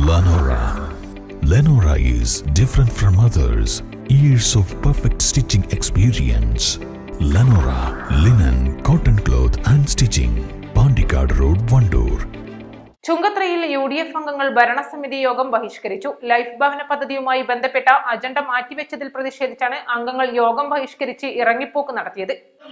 Lenora. Lenora is different from others. Years of perfect stitching experience. Lenora linen, cotton cloth and stitching. Pandikad Road, Vandoor. ചുങ്കത്രയിൽ U D F അംഗങ്ങൾ ഭരണസമിതി യോഗം ബഹിഷ്കരിച്ചു life ഭവന പദ്ധതിയുമായി ബന്ധപ്പെട്ട agenda മാറ്റിവെച്ചതിൽ പ്രതിഷേധിച്ചാണ് അംഗങ്ങൾ യോഗം ബഹിഷ്കരിച്ച് ഇറങ്ങിപ്പോക്ക് നടത്തിയത്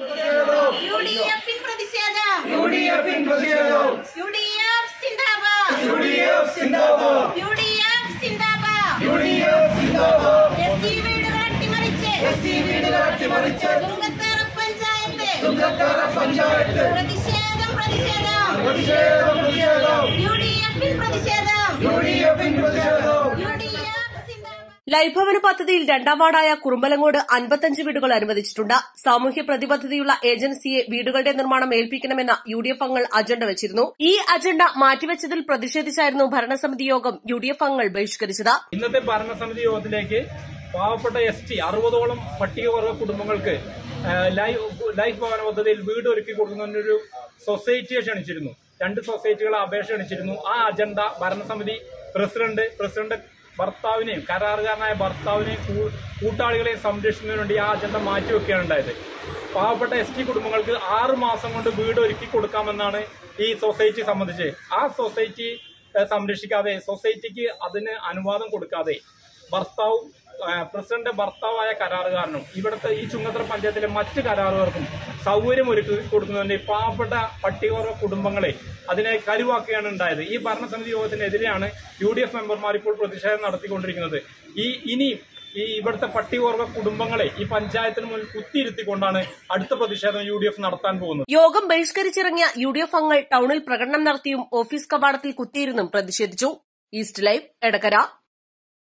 യു ഡി എഫിൻ പ്രതിഷേധം യു ഡി എഫിൻ പ്രതിഷേധം യു ഡി എഫ് സിന്ദാബാദ് യു ഡി എഫ് സിന്ദാബാദ് യു ഡി എഫ് സിന്ദാബാദ് യു ഡി എഫ് സിന്ദാബാദ് എസ് ടി വീടുകൾ അട്ടിമറിച്ച് എസ് ടി വീടുകൾ അട്ടിമറിച്ച് ചുങ്കത്തറ പഞ്ചായത്ത് ചുങ്കത്തറ പഞ്ചായത്ത് പ്രതിഷേധം പ്രതിഷേധം പ്രതിഷേധം പ്രതിഷേധം യു ഡി എഫിൻ പ്രതിഷേധം യു ഡി എഫിൻ പ്രതിഷേധം യു ഡി എഫ് സിന്ദാബാദ് ലൈഫ് ഭവന പദ്ധതിയിൽ രണ്ടാം വാർഡായ കുറുമ്പലങ്ങോട് അൻപത്തഞ്ച് വീടുകൾ അനുവദിച്ചിട്ടുണ്ട് സാമൂഹ്യ പ്രതിബദ്ധതയുള്ള ഏജൻസിയെ വീടുകളുടെ നിർമ്മാണം ഏൽപ്പിക്കണമെന്ന യു ഡി എഫ് അംഗങ്ങൾ അജണ്ട വെച്ചിരുന്നു ഈ അജണ്ട മാറ്റിവെച്ചതിൽ പ്രതിഷേധിച്ചായിരുന്നു ഭരണസമിതി യോഗം യു ഡി എഫ് അംഗങ്ങൾ ബഹിഷ്കരിച്ചത് ഇന്നത്തെ ഭരണസമിതി യോഗത്തിലേക്ക് പാവപ്പെട്ട എസ് ടി അറുപതോളം പട്ടികവർഗ കുടുംബങ്ങൾക്ക് ആ, ലൈഫ് ലൈഫ് ഭവന പദ്ധതിയിൽ വീട് ഒരുക്കി കൊടുക്കുന്നതിനൊരു സൊസൈറ്റിയെ ക്ഷണിച്ചിരുന്നു രണ്ട് സൊസൈറ്റികളെ അപേക്ഷ ക്ഷണിച്ചിരുന്നു ആ അജണ്ട ഭരണസമിതി പ്രസിഡന്റ് പ്രസിഡന്റ് ഭർത്താവിനെയും കരാറുകാരനായ ഭർത്താവിനെയും കൂ- കൂട്ടാളികളെയും സംരക്ഷിക്കുന്നതിന് വേണ്ടി ആ അജണ്ട മാറ്റിവെക്കുകയാണ് ഉണ്ടായത് പാവപ്പെട്ട എസ് ടി കുടുംബങ്ങൾക്ക് ആറ് മാസം കൊണ്ട് വീട് ഒരുക്കി കൊടുക്കാമെന്നാണ് ഈ സൊസൈറ്റി സംബന്ധിച്ച് ആ സൊസൈറ്റി ഏഹ്, സംരക്ഷിക്കാതെ സൊസൈറ്റിക്ക് അതിന് അനുവാദം കൊടുക്കാതെ ഭർത്താവും ഏഹ്, പ്രസിഡന്റ് ഭർത്താവായ കരാറുകാരനും ഇവിടുത്തെ ഈ ചുങ്കത്തറ പഞ്ചായത്തിലെ മറ്റ് കരാറുകാർക്കും സൗകര്യം ഒരുക്കി കൊടുക്കുന്നതിന്റെ പാവപ്പെട്ട പട്ടികവർഗ കുടുംബങ്ങളെ അതിനെ കരുവാക്കുകയാണ് ഉണ്ടായത് ഈ ഭരണസമിതി യോഗത്തിനെതിരെയാണ് യു ഡി എഫ് മെമ്പർമാർ ഇപ്പോൾ പ്രതിഷേധം നടത്തിക്കൊണ്ടിരിക്കുന്നത് ഈ ഇനിയും ഈ ഇവിടുത്തെ പട്ടികവർഗ കുടുംബങ്ങളെ ഈ പഞ്ചായത്തിന് മുന്നിൽ കുത്തിയിരുത്തിക്കൊണ്ടാണ് അടുത്ത പ്രതിഷേധം യു ഡി എഫ് നടത്താൻ പോകുന്നത് യോഗം ബഹിഷ്കരിച്ചിറങ്ങിയ യു ഡി എഫ് അംഗങ്ങൾ ടൌണിൽ പ്രകടനം നടത്തിയും ഓഫീസ് കവാടത്തിൽ കുത്തിയിരുന്നും പ്രതിഷേധിച്ചു ഈസ്റ്റ് ലൈവ് എടക്കര